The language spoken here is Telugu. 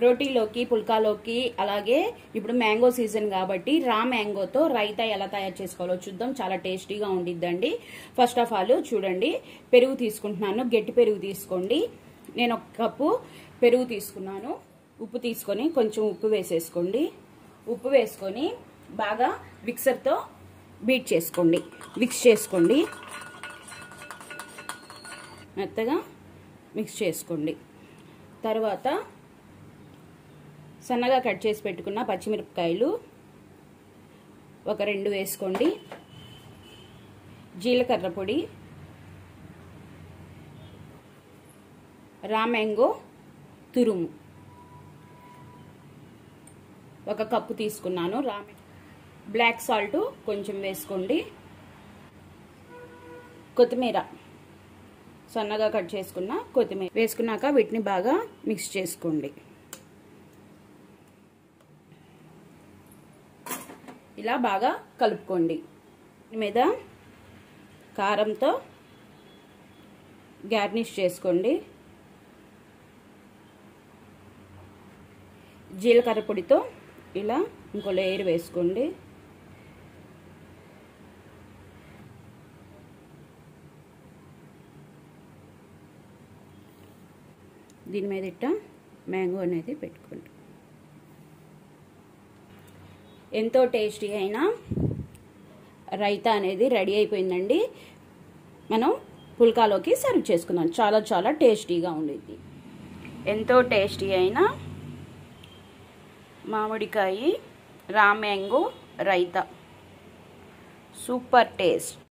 రోటీలోకి పుల్కాలోకి అలాగే ఇప్పుడు మ్యాంగో సీజన్ కాబట్టి రా మ్యాంగోతో రైతా ఎలా తయారు చేసుకోవాలో చూద్దాం చాలా టేస్టీగా ఉండిద్దండి ఫస్ట్ ఆఫ్ ఆల్ చూడండి పెరుగు తీసుకుంటున్నాను గట్టి పెరుగు తీసుకోండి నేను ఒక కప్పు పెరుగు తీసుకున్నాను ఉప్పు తీసుకొని కొంచెం ఉప్పు వేసేసుకోండి ఉప్పు వేసుకొని బాగా మిక్సర్తో బీట్ చేసుకోండి మిక్స్ చేసుకోండి మెత్తగా మిక్స్ చేసుకోండి తర్వాత సన్నగా కట్ చేసి పెట్టుకున్న పచ్చిమిరపకాయలు ఒక రెండు వేసుకోండి జీలకర్ర పొడి రామ్యాంగో తురుము ఒక కప్పు తీసుకున్నాను రామె బ్లాక్ సాల్ట్ కొంచెం వేసుకోండి కొత్తిమీర సన్నగా కట్ చేసుకున్న కొత్తిమీర వేసుకున్నాక వీటిని బాగా మిక్స్ చేసుకోండి ఇలా బాగా కలుపుకోండి మీద కారంతో గార్నిష్ చేసుకోండి జీలకర్ర పొడితో ఇలా ఇంకో లేయర్ వేసుకోండి దీని మీద ఇట్ట మ్యాంగో అనేది పెట్టుకోండి ఎంతో టేస్టీ అయిన రైతా అనేది రెడీ అయిపోయిందండి మనం పుల్కాలోకి సర్వ్ చేసుకుందాం చాలా చాలా టేస్టీగా ఉండేది ఎంతో టేస్టీ అయిన మామిడికాయ raw mango raita super taste